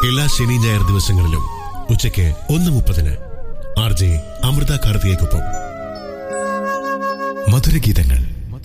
എല്ലാ ശനി ഞായർ ദിവസങ്ങളിലും ഉച്ചയ്ക്ക് ഒന്ന് മുപ്പതിന് ആർ ജെ അമൃത കാർത്തികയ്ക്കൊപ്പം മധുരഗീതങ്ങൾ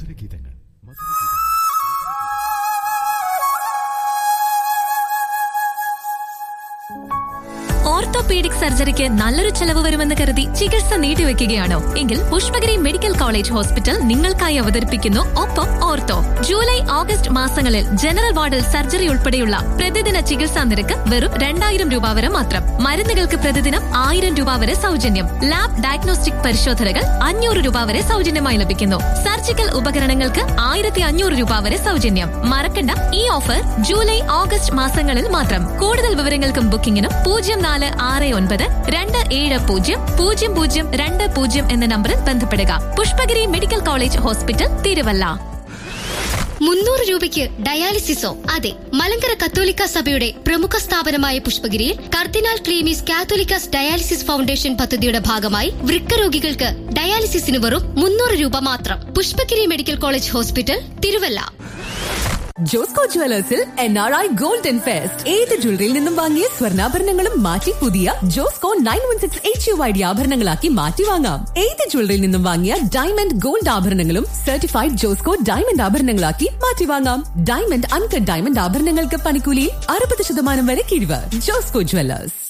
ഓർത്തോപീഡിക് സർജറിക്ക് നല്ലൊരു ചെലവ് വരുമെന്ന് കരുതി ചികിത്സ നീട്ടിവെക്കുകയാണോ എങ്കിൽ പുഷ്പഗിരി മെഡിക്കൽ കോളേജ് ഹോസ്പിറ്റൽ നിങ്ങൾക്കായി അവതരിപ്പിക്കുന്നു ഒപ്പം ഓർത്തോ ജൂലൈ ഓഗസ്റ്റ് മാസങ്ങളിൽ ജനറൽ വാർഡിൽ സർജറി ഉൾപ്പെടെയുള്ള പ്രതിദിന ചികിത്സാ നിരക്ക് വെറും രണ്ടായിരം രൂപ വരെ മാത്രം മരുന്നുകൾക്ക് പ്രതിദിനം ആയിരം രൂപ വരെ സൗജന്യം ലാബ് ഡയഗ്നോസ്റ്റിക് പരിശോധനകൾ അഞ്ഞൂറ് രൂപ വരെ സൗജന്യമായി ലഭിക്കുന്നു സർജിക്കൽ ഉപകരണങ്ങൾക്ക് ആയിരത്തി അഞ്ഞൂറ് രൂപ വരെ സൗജന്യം മറക്കണ്ട ഈ ഓഫർ ജൂലൈ ഓഗസ്റ്റ് മാസങ്ങളിൽ മാത്രം കൂടുതൽ വിവരങ്ങൾക്കും ബുക്കിംഗിനും പൂജ്യം നാല് ആറ് ഒൻപത് രണ്ട് ഏഴ് പൂജ്യം പൂജ്യം പൂജ്യം രണ്ട് പൂജ്യം എന്ന നമ്പറിൽ ബന്ധപ്പെടുക Pushpagiri medical college hospital Thiruvalla മുന്നൂറ് രൂപയ്ക്ക് ഡയാലിസിസോ അതെ മലങ്കര കത്തോലിക്ക സഭയുടെ പ്രമുഖ സ്ഥാപനമായ പുഷ്പഗിരിയിൽ കർദിനാൾ ക്ലീമീസ് കാത്തോലിക്കാസ് ഡയാലിസിസ് ഫൗണ്ടേഷൻ പദ്ധതിയുടെ ഭാഗമായി വൃക്ക രോഗികൾക്ക് ഡയാലിസിസിന് വെറും മുന്നൂറ് രൂപ മാത്രം Pushpagiri medical college hospital Thiruvalla Josco ജുവലേഴ്സിൽ N R I golden fest ഏത് ജ്വല്ലറിയിൽ നിന്നും വാങ്ങിയ സ്വർണ്ണാഭരണങ്ങളും മാറ്റി പുതിയ Josco nine one six H U I D ആഭരണങ്ങളാക്കി മാറ്റി വാങ്ങാം ഏത് ജ്വല്ലറിയിൽ നിന്നും വാങ്ങിയ ഡയമണ്ട് ഗോൾഡ് ആഭരണങ്ങളും സർട്ടിഫൈഡ് ജോസ്കോ ഡയമണ്ട് ആഭരണങ്ങളാക്കി മാറ്റി വാങ്ങാം ഡയമണ്ട് അൺകട്ട് ഡയമണ്ട് ആഭരണങ്ങൾക്ക് പണിക്കൂലിയിൽ അറുപത് ശതമാനം വരെ കിഴിവ് ജോസ്കോ ജുവലേഴ്സ്